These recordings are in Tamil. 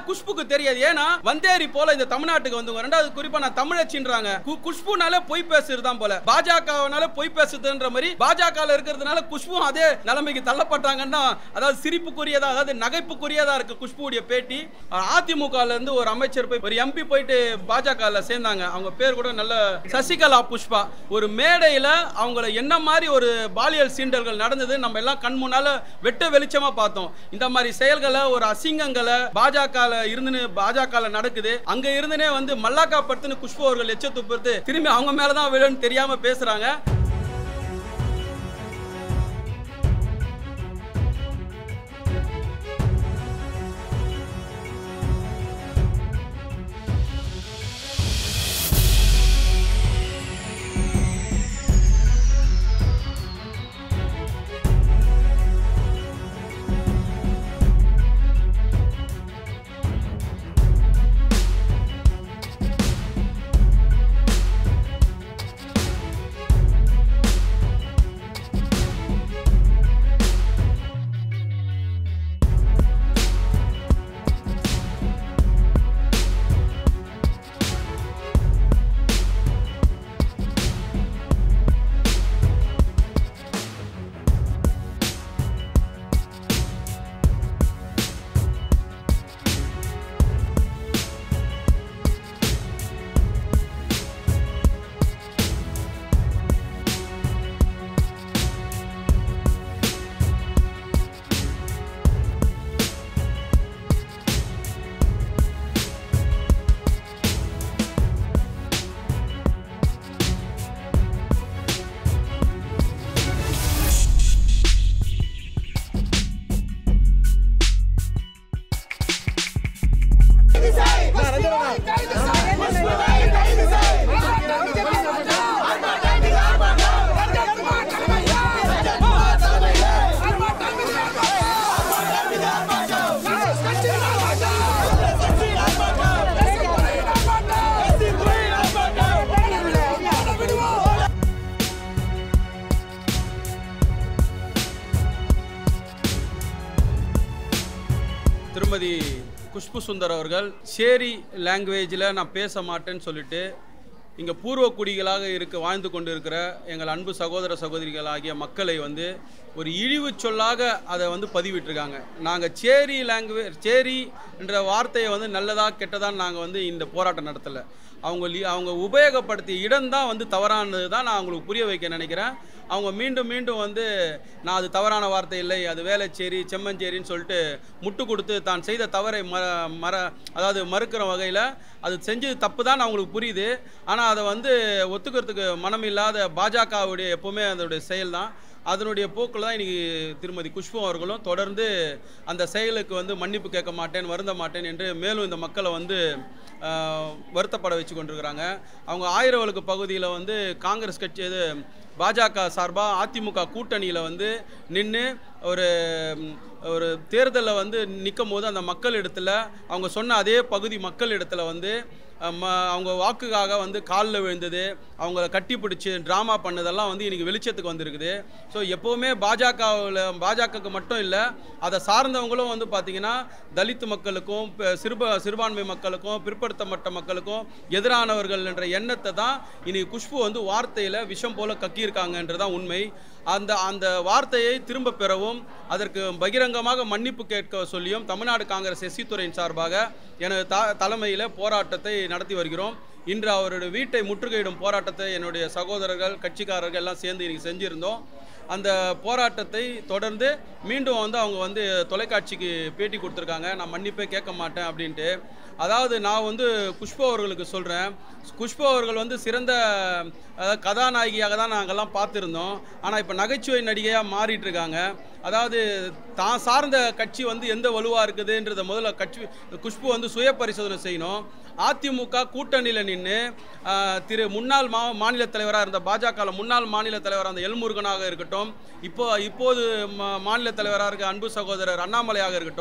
குஷ்புக்கு தெரியாது ஏன்னா வந்தேரி போல இந்த தமிழ்நாட்டுக்கு வந்து ரெண்டாவது குறிப்பா நான் தமிழச்சின்றாங்க கு- குஷ்புனால பொய் பேசுறது தான் போல பாஜகனால பொய் பேசுதுன்ற மாதிரி பாஜக இருக்கிறதுனால குஷ்பு அதே நிலைமைக்கு தள்ளப்பட்டாங்கன்னா அதாவது சிரிப்புக்குரியதா அதாவது நகைப்புக்குரியதா இருக்கு குஷ்புடைய பேட்டி அதிமுக ல இருந்து ஒரு அமைச்சர் போய் ஒரு எம்பி போயிட்டு பாஜக ல சேர்ந்தாங்க அவங்க பேர் கூட நல்ல சசிகலா புஷ்பா ஒரு மேடையில அவங்கள என்ன மாதிரி ஒரு பாலியல் சீண்டல்கள் நடந்தது நம்ம எல்லாம் கண் முன்னால வெட்ட வெளிச்சமா பார்த்தோம் இந்த மாதிரி செயல்களை ஒரு அசிங்கங்களை பாஜக ல இருந்துன்னு பாஜக ல நடக்குது அங்க இருந்துனே வந்து மல்லாக்கா படுத்துன்னு குஷ்பு அவர்கள் எச்ச துப்புறது திரும்பி அவங்க மேலதான் விழுன்னு தெரியாம பேசுறாங்க திருமதி குஷ்பு சுந்தர் அவர்கள் சேரி லாங்குவேஜில் நான் பேச மாட்டேன்னு சொல்லிட்டு இங்கே பூர்வ குடிகளாக இருக்க வாழ்ந்து கொண்டு இருக்கிற எங்கள் அன்பு சகோதர சகோதரிகளாகிய மக்களை வந்து ஒரு இழிவு சொல்லாக அதை வந்து பதிவிட்டிருக்காங்க நாங்கள் சேரி லாங்குவேஜ் சேரி என்ற வார்த்தையை வந்து நல்லதா கெட்டதான்னு நாங்கள் வந்து இந்த போராட்டம் நடத்தலை அவங்க லி- அவங்க உபயோகப்படுத்திய இடம் தான் வந்து தவறானது தான் நான் அவங்களுக்கு புரிய வைக்க நினைக்கிறேன் அவங்க மீண்டும் மீண்டும் வந்து நான் அது தவறான வார்த்தை இல்லை அது வேலைச்சேரி செம்மஞ்சேரின்னு சொல்லிட்டு முட்டு கொடுத்து தான் செய்த தவறை மற மற அதாவது மறுக்கிற வகையில் அது செஞ்சது தப்பு தான் அவங்களுக்கு புரியுது ஆனால் அதை வந்து ஒத்துக்கிறதுக்கு மனம் இல்லாத பாஜகவுடைய எப்போவுமே அதனுடைய செயல் தான் அதனுடைய போக்கில் தான் இன்னைக்கு திருமதி குஷ்பு அவர்களும் தொடர்ந்து அந்த செயலுக்கு வந்து மன்னிப்பு கேட்க மாட்டேன் வருந்த மாட்டேன் என்று மேலும் இந்த மக்களை வந்து ஆஹ், வருத்தப்பட வச்சு கொண்டிருக்கிறாங்க அவங்க ஆயிரவழுக்கு பகுதியில் வந்து காங்கிரஸ் கட்சி இது பாஜக சார்பாக அதிமுக கூட்டணியில் வந்து நின்று ஒரு ம், ஒரு தேர்தலில் வந்து நிற்கும் போது அந்த மக்கள் இடத்துல அவங்க சொன்ன அதே பகுதி மக்கள் இடத்துல வந்து அஹ், ம அவங்க வாக்குக்காக வந்து காலில் விழுந்தது அவங்கள கட்டி பிடிச்சி ட்ராமா பண்ணதெல்லாம் வந்து இன்றைக்கி வெளிச்சத்துக்கு வந்திருக்குது ஸோ எப்போவுமே பாஜகவில் பாஜகவுக்கு மட்டும் இல்லை அதை சார்ந்தவங்களும் வந்து பார்த்திங்கன்னா தலித் மக்களுக்கும் ப- சிறுப சிறுபான்மை மக்களுக்கும் பிற்படுத்தப்பட்ட மக்களுக்கும் எதிரானவர்கள் என்ற எண்ணத்தை தான் இன்னைக்கு குஷ்பு வந்து வார்த்தையில் விஷம் போல கக்கியிருக்காங்கன்றதான் உண்மை அந்த அந்த வார்த்தையை திரும்ப பெறவும் அதற்கு பகிரங்கமாக மன்னிப்பு கேட்க சொல்லியும் தமிழ்நாடு காங்கிரஸ் எஸ்சி துறையின் சார்பாக எனது த தலைமையில் போராட்டத்தை நடத்தி வருகிறோம் இன்று அவருடைய வீட்டை முற்றுகையிடும் போராட்டத்தை என்னுடைய சகோதரர்கள் கட்சிக்காரர்கள் எல்லாம் சேர்ந்து இன்னைக்கு செஞ்சுருந்தோம் அந்த போராட்டத்தை தொடர்ந்து மீண்டும் வந்து அவங்க வந்து தொலைக்காட்சிக்கு பேட்டி கொடுத்துருக்காங்க நான் மன்னிப்பே கேட்க மாட்டேன் அப்படின்ட்டு அதாவது நான் வந்து குஷ்பு அவர்களுக்கு சொல்கிறேன் குஷ்பு அவர்கள் வந்து சிறந்த அதாவது கதாநாயகியாக தான் நாங்கள்லாம் பார்த்துருந்தோம் ஆனால் இப்போ நகைச்சுவை நடிகையாக மாறிட்டு இருக்காங்க அதாவது தான் சார்ந்த கட்சி வந்து எந்த வலுவாக இருக்குதுன்றத முதல்ல கட்சி குஷ்பு வந்து சுய பரிசோதனை செய்யணும் அதிமுக கூட்டணியில் நின்று திரு முன்னாள் மா மாநில தலைவராக இருந்த பாஜக முன்னாள் மாநில தலைவராக இருந்த எல்முருகனாக இருக்கட்டும் இப்போ இப்போது மா- மாநில தலைவராக இருக்க அன்பு சகோதரர் அண்ணாமலையாக இருக்கட்டும்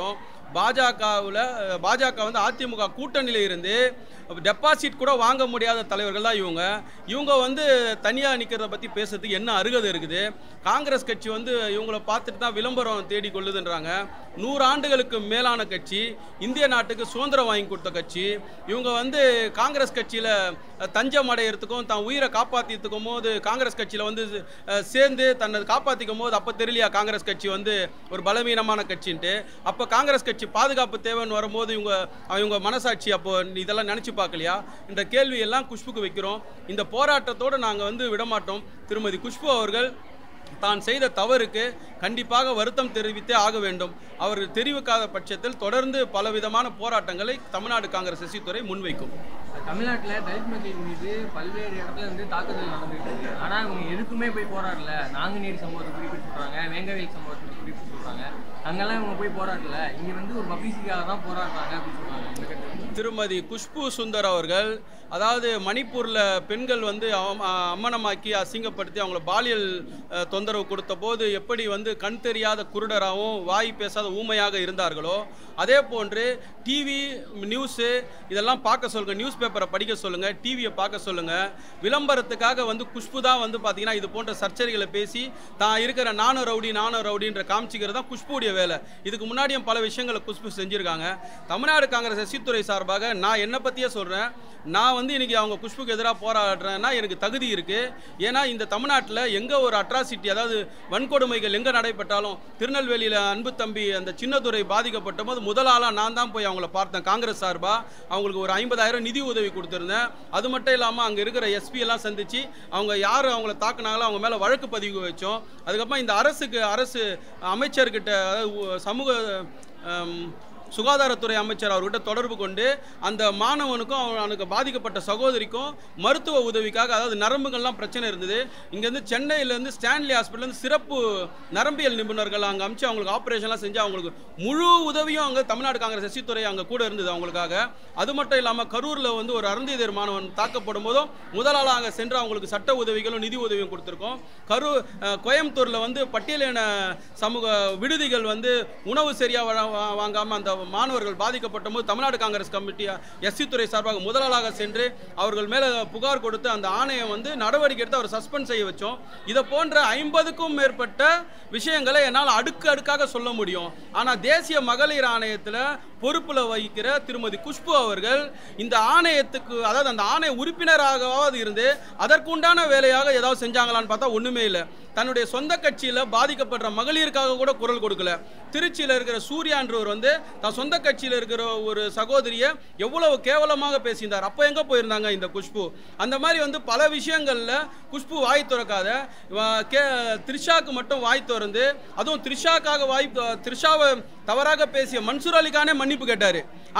பாஜகவில் பாஜக வந்து அதிமுக கூட்டணியில் இருந்து டெபாசிட் கூட வாங்க முடியாத தலைவர்கள் தான் இவங்க இவங்க வந்து தனியாக நிற்கிறத பற்றி பேசுறதுக்கு என்ன அருகதை இருக்குது காங்கிரஸ் கட்சி வந்து இவங்கள பார்த்துட்டு தான் விளம்பரம் தேடி கொள்ளுதுன்றாங்க நூறு ஆண்டுகளுக்கு மேலான கட்சி இந்திய நாட்டுக்கு சுதந்திரம் வாங்கி கொடுத்த கட்சி இவங்க வந்து காங்கிரஸ் கட்சியில் தஞ்சம் அடையிறதுக்கும் தான் உயிரை காப்பாற்றித்துக்கும் போது காங்கிரஸ் கட்சியில் வந்து அஹ், சேர்ந்து தன்னை காப்பாற்றிக்கும் போது அப்போ தெரியலையா காங்கிரஸ் கட்சி வந்து ஒரு பலவீனமான கட்சின்ட்டு அப்போ காங்கிரஸ் கட்சி பாதுகாப்பு தேவைன்னு வரும்போது இவங்க இவங்க மனசாட்சி அப்போ இதெல்லாம் நினச்சி பார்க்கலையா இந்த கேள்வி எல்லாம் குஷ்புக்கு வைக்கிறோம் இந்த போராட்டத்தோடு நாங்கள் வந்து விடமாட்டோம் திருமதி குஷ்பு அவர்கள் தான் செய்த தவறுக்கு கண்டிப்பாக வருத்தம் தெரிவித்தே ஆக வேண்டும் அவர் தெரிவிக்காத பட்சத்தில் தொடர்ந்து பலவிதமான போராட்டங்களை தமிழ்நாடு காங்கிரஸ் எஸ்சித்துறை முன்வைக்கும் தமிழ்நாட்டில் தலித் மக்கள் மீது பல்வேறு இடத்துல வந்து தாக்குதல் நடந்துட்டு இருக்கு ஆனால் இவங்க எதுக்குமே போய் போராடல நாங்குநேரி சம்பவத்தை குறிப்பிட்டு சொல்றாங்க வேங்கவேல் சம்பவத்தை குறிப்பிட்டு சொல்றாங்க அங்கெல்லாம் இவங்க போய் போராடல இங்க வந்து ஒரு பப்ளிசிட்டிக்காக தான் போராடுறாங்க அப்படின்னு சொல்றாங்க இந்த கருத்து திருமதி குஷ்பு சுந்தர் அவர்கள் அதாவது மணிப்பூரில் பெண்கள் வந்து அவ- அ- அம்மனமாக்கி அசிங்கப்படுத்தி அவங்கள பாலியல் அஹ், தொந்தரவு கொடுத்த போது எப்படி வந்து கண் தெரியாத குருடராகவும் வாய் பேசாத ஊமையாக இருந்தார்களோ அதே போன்று டிவி நியூஸு இதெல்லாம் பார்க்க சொல்லுங்கள் நியூஸ் பேப்பரை படிக்க சொல்லுங்கள் டிவியை பார்க்க சொல்லுங்கள் விளம்பரத்துக்காக வந்து குஷ்பு தான் வந்து பார்த்தீங்கன்னா இது போன்ற சர்ச்சைகளை பேசி தான் இருக்கிற நானும் ரவுடி நானும் ரவுடின்ற காமிச்சிக்கிறது தான் குஷ்புடைய வேலை இதுக்கு முன்னாடியும் பல விஷயங்களை குஷ்பு செஞ்சுருக்காங்க தமிழ்நாடு காங்கிரஸ் எஸ்சித்துறை சார்பாக நான் என்னை பற்றியே சொல்கிறேன் நான் வந்து இன்னைக்கு அவங்க குஷ்புக்கு எதிராக போராடுறேன்னா எனக்கு தகுதி இருக்குது ஏன்னா இந்த தமிழ்நாட்டில் எங்கே ஒரு அட்ராசிட்டி அதாவது வன்கொடுமைகள் எங்கே நடைபெற்றாலும் திருநெல்வேலியில் அன்பு தம்பி அந்த சின்னதுரை பாதிக்கப்பட்ட போது முதல் ஆளாக நான் தான் போய் அவங்கள பார்த்தேன் காங்கிரஸ் சார்பாக அவங்களுக்கு ஒரு ஐம்பதாயிரம் நிதி உதவி கொடுத்துருந்தேன் அது மட்டும் இல்லாமல் அங்கே இருக்கிற எஸ்பி எல்லாம் சந்திச்சு அவங்க யார் அவங்கள தாக்குனாங்களோ அவங்க மேலே வழக்கு பதிவு வச்சோம் அதுக்கப்புறம் இந்த அரசுக்கு அரசு அமைச்சர்கிட்ட அதாவது உ- சமூக ஆம், சுகாதாரத்துறை அமைச்சர் அவர்கிட்ட தொடர்பு கொண்டு அந்த மாணவனுக்கும் அவனுக்கு பாதிக்கப்பட்ட சகோதரிக்கும் மருத்துவ உதவிக்காக அதாவது நரம்புகள்லாம் பிரச்சனை இருந்தது இங்கேருந்து சென்னையிலேருந்து ஸ்டான்லி ஹாஸ்பிட்டலேருந்து சிறப்பு நரம்பியல் நிபுணர்கள் அங்கே அமிச்சு அவங்களுக்கு ஆப்ரேஷன்லாம் செஞ்சு அவங்களுக்கு முழு உதவியும் அங்கே தமிழ்நாடு காங்கிரஸ் எஸ்சித்துறை அங்கே கூட இருந்தது அவங்களுக்காக அது மட்டும் இல்லாமல் கரூரில் வந்து ஒரு அருந்தியர் மாணவன் தாக்கப்படும் போதும் முதலாளாக அங்கே சென்று அவங்களுக்கு சட்ட உதவிகளும் நிதி உதவியும் கொடுத்துருக்கோம் கரூர் அஹ், கோயம்புத்தூரில் வந்து பட்டியலின சமூக விடுதிகள் வந்து உணவு சரியாக வாங்காமல் அந்த மாணவர்கள் பாதிக்கப்பட்ட போது தமிழ்நாடு காங்கிரஸ் கமிட்டி எஸ்சி துறை சார்பாக முதலாளாக சென்று அவர்கள் மேலே புகார் கொடுத்து அந்த ஆணையம் வந்து நடவடிக்கை எடுத்து அவர் சஸ்பெண்ட் செய்ய வச்சோம் இதை போன்ற ஐம்பதுக்கும் மேற்பட்ட விஷயங்களை என்னால் அடுக்கு அடுக்காக சொல்ல முடியும் ஆனால் தேசிய மகளிர் ஆணையத்தில் பொறுப்பில் வகிக்கிற திருமதி குஷ்பு அவர்கள் இந்த ஆணையத்துக்கு அதாவது அந்த ஆணைய உறுப்பினராகவாவது இருந்து அதற்குண்டான வேலையாக ஏதாவது செஞ்சாங்களான்னு பார்த்தா ஒன்றுமே இல்லை தன்னுடைய சொந்த கட்சியில் பாதிக்கப்படுற மகளிருக்காக கூட குரல் கொடுக்கல திருச்சியில் இருக்கிற சூர்யான்றவர் வந்து தன் சொந்த கட்சியில் இருக்கிற ஒரு சகோதரியை எவ்வளவு கேவலமாக பேசியிருந்தார் அப்போ எங்கே போயிருந்தாங்க இந்த குஷ்பு அந்த மாதிரி வந்து பல விஷயங்களில் குஷ்பு வாய் திறக்காத இவ- கே த்ரிஷாக்கு மட்டும் வாய் திறந்து அதுவும் த்ரிஷாக்காக வாய் த்ரிஷாவை தவறாக பேசிய மன்சூர் அலிகானே மன்னிப்பு கேட்டார்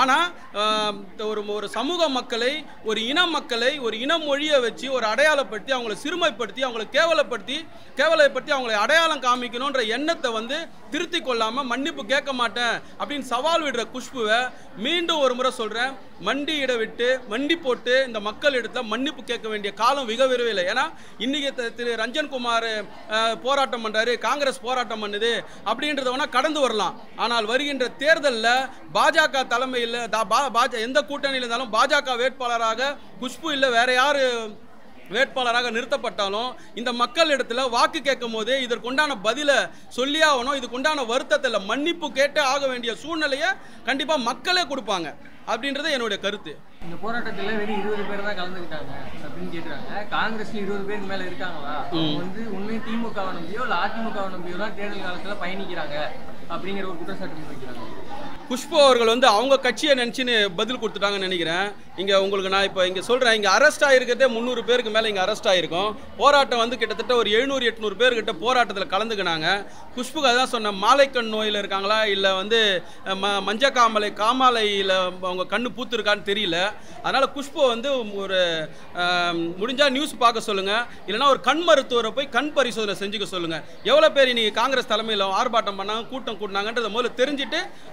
ஆனால் ஒரு ஒரு சமூக மக்களை ஒரு இன மக்களை ஒரு இன மொழியை வச்சு ஒரு அடையாளப்படுத்தி அவங்களை சிறுமைப்படுத்தி அவங்களை கேவலப்படுத்தி கேவலப்படுத்தி அவங்களை அடையாளம் காமிக்கணுன்ற எண்ணத்தை வந்து திருத்தி கொள்ளாமல் மன்னிப்பு கேட்க மாட்டேன் அப்படின்னு சவால் விடுற குஷ்புவை மீண்டும் ஒரு முறை சொல்கிறேன் மண்டியிட விட்டு மண்டி போட்டு இந்த மக்கள் இடத்துல மன்னிப்பு கேட்க வேண்டிய காலம் மிக விரைவில் ஏன்னா இன்னைக்கு த- திரு ரஞ்சன் குமார் அஹ், போராட்டம் பண்றாரு காங்கிரஸ் போராட்டம் பண்ணுது அப்படின்றத வேணா கடந்து வரலாம் ஆனால் வருகின்ற தேர்தலில் பாஜக தலைமையில் தா- பா- பாஜ எந்த கூட்டணியில் இருந்தாலும் பாஜக வேட்பாளராக குஷ்பு இல்லை வேற யாரு வேட்பாளராக நிறுத்தப்பட்டாலும் இந்த மக்கள் இடத்துல வாக்கு கேட்கும் போது இதற்குண்டான பதிலை சொல்லி ஆகணும் இதுக்குண்டான வருத்தத்தில் மன்னிப்பு கேட்டே ஆக வேண்டிய சூழ்நிலையை கண்டிப்பாக மக்களே கொடுப்பாங்க அப்படின்றது என்னுடைய கருத்து இந்த போராட்டத்துல வெறும் இருபது பேர் தான் கலந்துக்கிட்டாங்க அப்படின்னு கேக்குறாங்க காங்கிரஸ்ல இருபது பேருக்கு மேல இருக்காங்களா அவங்க வந்து உண்மை திமுக நம்பியோ இல்ல அதிமுக நம்பியோ தான் தேர்தல் காலத்துல பயணிக்கிறாங்க அப்படிங்கிற ஒரு குற்றச்சாட்டு முன்வைக்கிறாங்க குஷ்பு அவர்கள் வந்து அவங்க கட்சியை நினச்சின்னு பதில் கொடுத்துட்டாங்கன்னு நினைக்கிறேன் இங்கே உங்களுக்கு நான் இப்போ இங்கே சொல்கிறேன் இங்கே அரெஸ்ட் ஆகிருக்கிறதே முந்நூறு பேருக்கு மேலே இங்கே அரெஸ்ட் ஆகிருக்கும் போராட்டம் வந்து கிட்டத்தட்ட ஒரு எழுநூறு எட்நூறு பேர்கிட்ட போராட்டத்தில் கலந்துக்கினாங்க குஷ்புக்கு அதான் சொன்னேன் மாலைக்கண் நோயில் இருக்காங்களா இல்லை வந்து அஹ், ம மஞ்சக்காமலை காமாலையில் அவங்க கண்ணு பூத்துருக்கான்னு தெரியல அதனால் குஷ்பு வந்து ஒரு முடிஞ்சால் நியூஸ் பார்க்க சொல்லுங்கள் இல்லைன்னா ஒரு கண் மருத்துவரை போய் கண் பரிசோதனை செஞ்சுக்க சொல்லுங்கள் எவ்வளோ பேர் இன்னைக்கு காங்கிரஸ் தலைமையில் ஆர்ப்பாட்டம் பண்ணாங்க கூட்டம் கூட்டினாங்கன்றத முதல்ல தெரிஞ்சுட்டு அதுக்கப்புறமா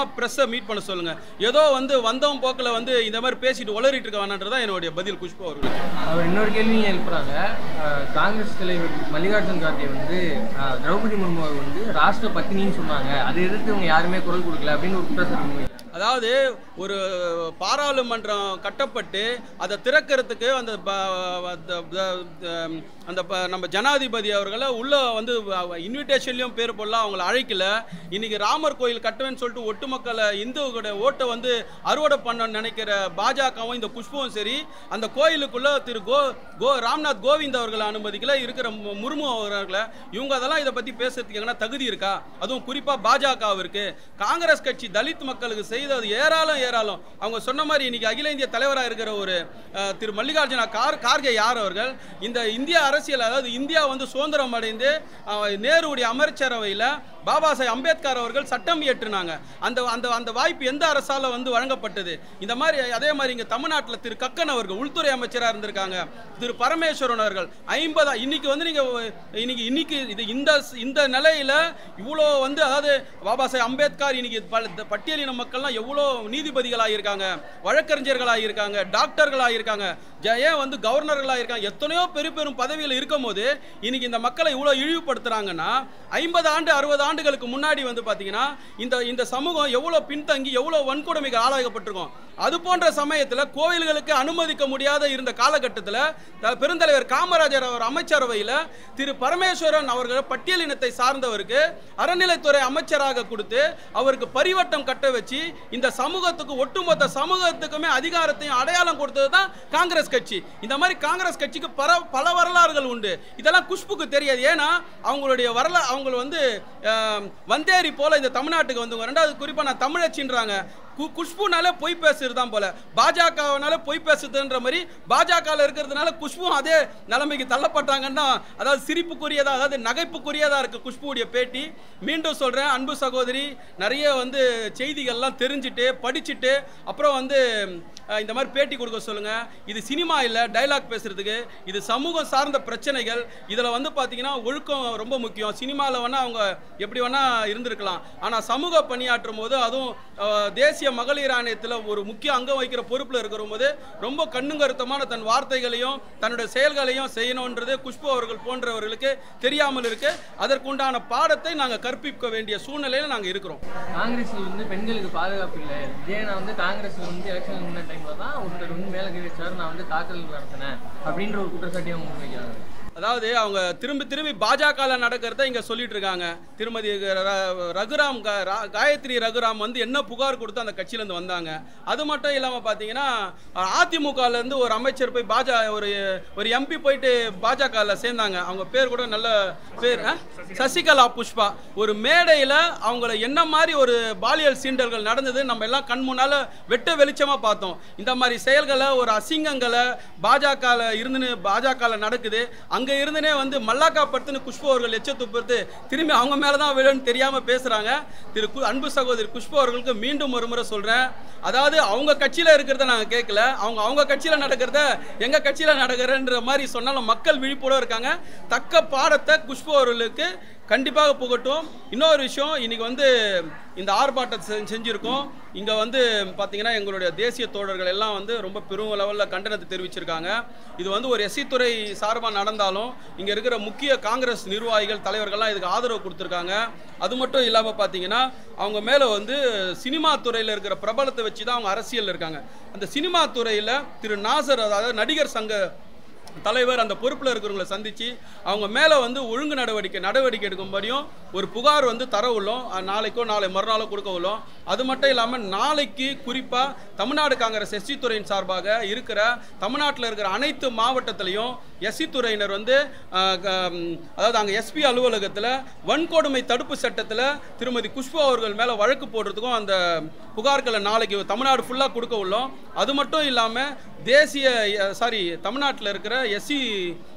தைரியமாக ப்ரெஸ்ஸை மீட் பண்ண சொல்லுங்கள் ஏதோ வந்து வந்தவன் போக்கில் வந்து இந்த மாதிரி பேசிட்டு உளறிட்டு இருக்க வேணான்றதான் என்னுடைய பதில் குஷ்பு அவர்களுக்கு அவர் இன்னொரு கேள்வியும் எழுப்புறாங்க அஹ், காங்கிரஸ் தலைவர் மல்லிகார்ஜுன் கார்கே வந்து அஹ், திரௌபதி முர்மு வந்து ராஷ்டிர பத்தினின்னு சொன்னாங்க அதை எதிர்த்து இவங்க யாருமே குரல் கொடுக்கல அப்படின்னு ஒரு குற்றச்சாட்டு முன்வைக்கிறாங்க. அதாவது ஒரு பாராளுமன்றம் கட்டப்பட்டு அதை திறக்கிறதுக்கு அந்த ப- அந்த ப- அந்த ப- நம்ம ஜனாதிபதி அவர்களை உள்ள வந்து இன்விடேஷன்லையும் பேர் போடலாம் அவங்கள அழைக்கல இன்னைக்கு ராமர் கோயில் கட்டுவேன்னு சொல்லிட்டு ஒட்டுமக்களை இந்துக்களோட ஓட்டை வந்து அறுவடை பண்ண நினைக்கிற பாஜகவும் இந்த குஷ்புவும் சரி அந்த கோயிலுக்குள்ள திரு கோ கோ ராம்நாத் கோவிந்த் அவர்களை அனுமதிக்கல இருக்கிற மு- முர்மு அவர்களை இவங்க அதெல்லாம் இதை பத்தி பேசுறதுக்கு எங்கன்னா தகுதி இருக்கா அதுவும் குறிப்பா பாஜகவிற்கு காங்கிரஸ் கட்சி தலித் மக்களுக்கு செய்தது ஏராளம் ஏராளம் அவங்க சொன்ன மாதிரி இன்னைக்கு அகில இந்திய தலைவராக இருக்கிற ஒரு அஹ், திரு மல்லிகார்ஜுன கார் கார்கே யார் அவர்கள் இந்த இந்திய அரசியல் அதாவது இந்தியா வந்து சுதந்திரம் அடைந்து அஹ், நேருடைய அமைச்சரவையில் பாபா சாஹேப் அம்பேத்கர் அவர்கள் சட்டம் இயற்றினாங்க அந்த அந்த அந்த வாய்ப்பு எந்த அரசால வந்து வழங்கப்பட்டது இந்த மாதிரி அதே மாதிரி இங்க தமிழ்நாட்டில் திரு கக்கன் அவர்கள் உள்துறை அமைச்சராக இருந்திருக்காங்க திரு பரமேஸ்வரன் அவர்கள் ஐம்பதா இன்னைக்கு வந்து நீங்க இன்னைக்கு இன்னைக்கு இது இந்த இந்த நிலையில இவ்வளோ வந்து அதாவது பாபா சாஹேப் அம்பேத்கர் இன்னைக்கு பல- இந்த பட்டியலின மக்கள்லாம் எவ்வளோ நீதிபதிகளாக இருக்காங்க வழக்கறிஞர்களாக இருக்காங்க டாக்டர்களாக இருக்காங்க ஜ- ஏன் வந்து கவர்னர்களாக இருக்காங்க எத்தனையோ பெரிய பெரும் பதவியில் இருக்கும்போது இன்னைக்கு இந்த மக்களை இவ்வளோ இழிவுபடுத்துறாங்கன்னா ஐம்பது ஆண்டு அறுபது ஆண்டுகளுக்கு முன்னாடி வந்து பார்த்தீங்கன்னா இந்த இந்த சமூகம் எவ்வளோ பின்தங்கி எவ்வளோ வன்கொடுமைக்கு ஆளாகப்பட்டிருக்கும் அது போன்ற சமயத்தில் கோவில்களுக்கு அனுமதிக்க முடியாத இருந்த காலகட்டத்தில் பெருந்தலைவர் காமராஜர் அவர் அமைச்சரவையில் திரு பரமேஸ்வரன் அவர்கள் பட்டியலினத்தை சார்ந்தவருக்கு அறநிலைத்துறை அமைச்சராக கொடுத்து அவருக்கு பரிவட்டம் கட்ட வச்சு இந்த சமூகத்துக்கு ஒட்டுமொத்த சமூகத்துக்குமே அதிகாரத்தையும் அடையாளம் கொடுத்தது தான் காங்கிரஸ் கட்சி இந்த மாதிரி காங்கிரஸ் கட்சிக்கு பல பல வரலாறுகள் உண்டு இதெல்லாம் குஷ்புக்கு தெரியாது ஏன்னா அவங்களுடைய வரலா அவங்க வந்து அஹ், வந்தேரி போல இந்த தமிழ்நாட்டுக்கு வந்து ரெண்டாவது குறிப்பாக நான் தமிழச்சின்றாங்க கு- குஷ்புனாலே பொய் பேசுறது தான் போல பாஜகனால பொய் பேசுதுன்ற மாதிரி பாஜகவில் இருக்கிறதுனால குஷ்பும் அதே நிலைமைக்கு தள்ளப்பட்டாங்கன்னா அதாவது சிரிப்புக்குரியதா அதாவது நகைப்புக்குரியதா இருக்கு குஷ்புடைய பேட்டி மீண்டும் சொல்றேன் அன்பு சகோதரி நிறைய வந்து செய்திகள்லாம் தெரிஞ்சுட்டு படிச்சுட்டு அப்புறம் வந்து அஹ், இந்த மாதிரி பேட்டி கொடுக்க சொல்லுங்க இது சினிமா இல்லை டைலாக் பேசுறதுக்கு இது சமூகம் சார்ந்த பிரச்சனைகள் இதில் வந்து பார்த்தீங்கன்னா ஒழுக்கம் ரொம்ப முக்கியம் சினிமாவில் வேணால் அவங்க எப்படி வேணால் இருந்திருக்கலாம் ஆனால் சமூக பணியாற்றும் போது அதுவும் அஹ், தேசிய மகளிர் ஆணையத்தில் ஒரு முக்கிய அங்கம் வகிக்கிற பொறுப்பில் இருக்கிற போது ரொம்ப கண்ணுங்கருத்தமான தன் வார்த்தைகளையும் தன்னுடைய செயல்களையும் செய்யணுன்றது குஷ்பு அவர்கள் போன்றவர்களுக்கு தெரியாமல் இருக்கு அதற்குண்டான பாடத்தை நாங்கள் கற்பிக்க வேண்டிய சூழ்நிலையில் நாங்கள் இருக்கிறோம் காங்கிரஸ்ல வந்து பெண்களுக்கு பாதுகாப்பு இல்லை விஜயனை வந்து காங்கிரஸ்ல வந்து எலெக்ஷன் முன்ன டைம்ல தான் ஒருத்தர் வந்து மேலே கை வச்சாரு நான் வந்து தாக்கல் நடத்தினேன் அப்படின்ற ஒரு குற்றச்சாட்டி அவங்க முன்வைக்கிறாங்க அதாவது அவங்க திரும்பி திரும்பி பாஜகல நடக்கிறத இங்க சொல்லிட்டு இருக்காங்க திருமதி ர- ரகுராம் கா- ரா- காயத்ரி ரகுராம் வந்து என்ன புகார் கொடுத்து அந்த கட்சியில இருந்து வந்தாங்க அது மட்டும் இல்லாம பாத்தீங்கன்னா அதிமுகல இருந்து ஒரு அமைச்சர் போய் பாஜ ஒரு ஒரு எம்பி போயிட்டு பாஜகல சேர்ந்தாங்க அவங்க பேர் கூட நல்ல பேர் ஆ? சசிகலா புஷ்பா ஒரு மேடையில அவங்கள என்ன மாதிரி ஒரு பாலியல் சீண்டல்கள் நடந்தது நம்ம எல்லாம் கண் முன்னால வெட்ட வெளிச்சமா பார்த்தோம் இந்த மாதிரி செயல்களை ஒரு அசிங்கங்களை பாஜகல இருந்துன்னு பாஜகல நடக்குது அங்க இருந்துனே வந்து மல்லாக்கா படுத்துன்னு குஷ்பு அவர்கள் எச்ச துப்புறது திரும்பி அவங்க மேல தான் விழுன்னு தெரியாம பேசுறாங்க திரு கு- அன்பு சகோதரி குஷ்பு அவர்களுக்கு மீண்டும் ஒரு முறை சொல்றேன் அதாவது அவங்க கட்சியில இருக்கிறத நாங்க கேட்கல அவங்க அவங்க கட்சியில நடக்கிறத எங்க கட்சியில நடக்கிறன்ற மாதிரி சொன்னாலும் மக்கள் விழிப்போட இருக்காங்க தக்க பாடத்தை குஷ்பு அவர்களுக்கு கண்டிப்பாக புகட்டும் இன்னொரு விஷயம் இன்னைக்கு வந்து இந்த ஆர்ப்பாட்டத்தை செ- செஞ்சிருக்கோம் இங்கே வந்து பார்த்தீங்கன்னா எங்களுடைய தேசிய தோழர்கள் எல்லாம் வந்து ரொம்ப பெரும் லெவலில் கண்டனத்தை தெரிவிச்சிருக்காங்க இது வந்து ஒரு எஸ்சி துறை சார்பாக நடந்தாலும் இங்கே இருக்கிற முக்கிய காங்கிரஸ் நிர்வாகிகள் தலைவர்கள்லாம் இதுக்கு ஆதரவு கொடுத்துருக்காங்க அது மட்டும் இல்லாமல் பார்த்தீங்கன்னா அவங்க மேலே வந்து சினிமா துறையில் இருக்கிற பிரபலத்தை வச்சு தான் அவங்க அரசியல் இருக்காங்க அந்த சினிமா துறையில் திரு நாசர் அதாவது நடிகர் சங்க தலைவர் அந்த பொறுப்பில் இருக்கிறவங்களை சந்திச்சு அவங்க மேலே வந்து ஒழுங்கு நடவடிக்கை நடவடிக்கை எடுக்கும்படியும் ஒரு புகார் வந்து தர உள்ளோம் அஹ் நாளைக்கோ நாளை மறுநாளோ கொடுக்க உள்ளோம் அது மட்டும் இல்லாமல் நாளைக்கு குறிப்பாக தமிழ்நாடு காங்கிரஸ் எஸ்சி துறையின் சார்பாக இருக்கிற தமிழ்நாட்டில் இருக்கிற அனைத்து மாவட்டத்திலையும் எஸ்சி துறையினர் வந்து அஹ், க- ம், அதாவது அங்கே எஸ்பி அலுவலகத்தில் வன்கொடுமை தடுப்பு சட்டத்தில் திருமதி குஷ்பு அவர்கள் மேலே வழக்கு போடுறதுக்கும் அந்த புகார்களை நாளைக்கு தமிழ்நாடு ஃபுல்லாக கொடுக்க உள்ளோம் அது மட்டும் இல்லாமல் தேசிய சாரி தமிழ்நாட்டில் இருக்கிற எஸ்சி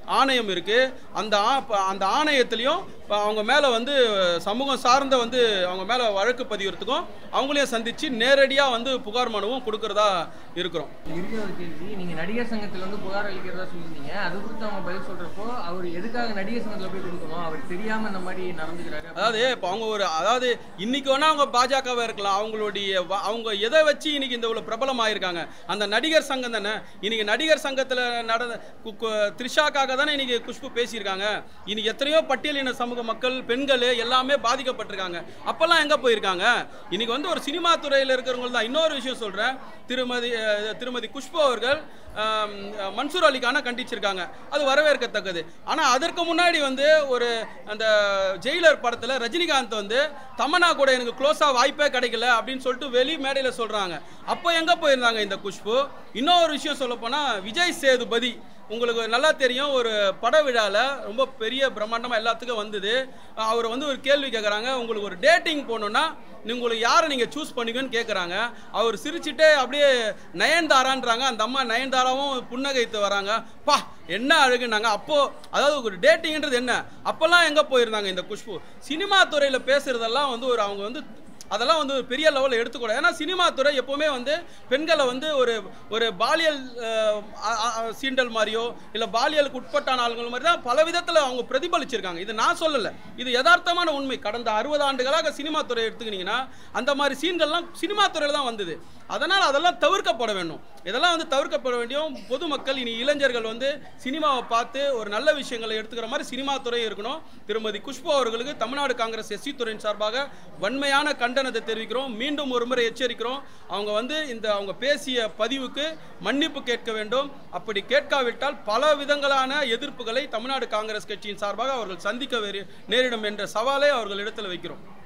ஆணையம் இருக்குது அந்த ஆ ப- அந்த ஆணையத்திலையும் இப்ப அவங்க மேலே வந்து சமூகம் சார்ந்த வந்து அவங்க மேலே வழக்கு பதிவுறதுக்கும் அவங்களையும் சந்தித்து நேரடியாக வந்து புகார் மனுவும் கொடுக்கறதா இருக்கிறோம் இறுதி ஒரு கேள்வி நீங்க நடிகர் சங்கத்துல வந்து புகார் அளிக்கிறதா சொல்லியிருந்தீங்க அது குறித்து அவங்க பதில் சொல்றப்போ அவர் எதுக்காக நடிகர் சங்கத்துல போய் கொடுக்கணும் அவர் தெரியாம இந்த மாதிரி நடந்துக்கிறாரு அதாவது இப்போ அவங்க ஒரு அதாவது இன்னைக்கு வேணா அவங்க பாஜகவாக இருக்கலாம் அவங்களுடைய வ- அவங்க எதை வச்சு இன்னைக்கு இந்த இவ்வளோ பிரபலமாயிருக்காங்க அந்த நடிகர் சங்கம் தானே இன்னைக்கு நடிகர் சங்கத்தில் நடந்த கு- கு- த்ரிஷாக்காக தானே இன்னைக்கு குஷ்பு பேசியிருக்காங்க இன்னைக்கு எத்தனையோ பட்டியலின சமூக மக்கள் பெண்கள் எல்லாமே பாதிக்கப்பட்டிருக்காங்க அப்போல்லாம் எங்கே போயிருக்காங்க இன்னைக்கு வந்து ஒரு சினிமா துறையில் இருக்கிறவங்க தான் இன்னொரு விஷயம் சொல்கிறேன் திருமதி அஹ், திருமதி குஷ்பு அவர்கள் ஆம், மன்சூர் அலிகான கண்டிச்சிருக்காங்க அது வரவேற்கத்தக்கது ஆனால் அதற்கு முன்னாடி வந்து ஒரு அந்த ஜெயிலர் படத்தில் ரஜினிகாந்த் வந்து தமன்னா கூட எனக்கு க்ளோஸாக வாய்ப்பே கிடைக்கல அப்படின்னு சொல்லிட்டு வெளி மேடையில் சொல்கிறாங்க அப்போ எங்கே போயிருந்தாங்க இந்த குஷ்பு இன்னொரு விஷயம் சொல்லப்போனால் விஜய் சேதுபதி உங்களுக்கு நல்லா தெரியும் ஒரு பட விழாவில் ரொம்ப பெரிய பிரம்மாண்டமாக எல்லாத்துக்கும் வந்தது அவர் வந்து ஒரு கேள்வி கேட்குறாங்க உங்களுக்கு ஒரு டேட்டிங் போகணுன்னா உங்களுக்கு யாரை நீங்கள் சூஸ் பண்ணிக்கன்னு கேட்குறாங்க அவர் சிரிச்சிட்டே அப்படியே நயன்தாரான்றாங்க அந்த அம்மா நயன்தாராவும் புன்னகைத்து வராங்க பா என்ன அழகுனாங்க அப்போது அதாவது ஒரு டேட்டிங்ன்றது என்ன அப்போல்லாம் எங்கே போயிருந்தாங்க இந்த குஷ்பு சினிமா துறையில் பேசுகிறதெல்லாம் வந்து ஒரு அவங்க வந்து அதெல்லாம் வந்து ஒரு பெரிய லெவலில் எடுத்துக்கூடாது ஏன்னா சினிமா துறை எப்போவுமே வந்து பெண்களை வந்து ஒரு ஒரு பாலியல் அஹ், அ- அ- அ- சீண்டல் மாதிரியோ இல்லை பாலியலுக்கு உட்பட்டான ஆளுங்கள் மாதிரி தான் பல விதத்தில் அவங்க பிரதிபலிச்சிருக்காங்க இது நான் சொல்லலை இது யதார்த்தமான உண்மை கடந்த அறுபது ஆண்டுகளாக சினிமா துறை எடுத்துக்கிட்டிங்கன்னா அந்த மாதிரி சீன்கள்லாம் சினிமா துறையில் தான் வந்தது அதனால் அதெல்லாம் தவிர்க்கப்பட வேண்டும் இதெல்லாம் வந்து தவிர்க்கப்பட வேண்டியும் பொதுமக்கள் இனி இளைஞர்கள் வந்து சினிமாவை பார்த்து ஒரு நல்ல விஷயங்களை எடுத்துக்கிற மாதிரி சினிமா துறை இருக்கணும் திருமதி குஷ்பு அவர்களுக்கு தமிழ்நாடு காங்கிரஸ் எஸ்சி துறையின் சார்பாக வன்மையான கண்டனத்தை தெரிவிக்கிறோம் மீண்டும் ஒரு முறை எச்சரிக்கிறோம் அவங்க வந்து இந்த அவங்க பேசிய பதிவுக்கு மன்னிப்பு கேட்க வேண்டும் அப்படி கேட்காவிட்டால் பல விதங்களான எதிர்ப்புகளை தமிழ்நாடு காங்கிரஸ் கட்சியின் சார்பாக அவர்கள் சந்திக்க வேறு- நேரிடும் என்ற சவாலை அவர்கள் இடத்துல வைக்கிறோம்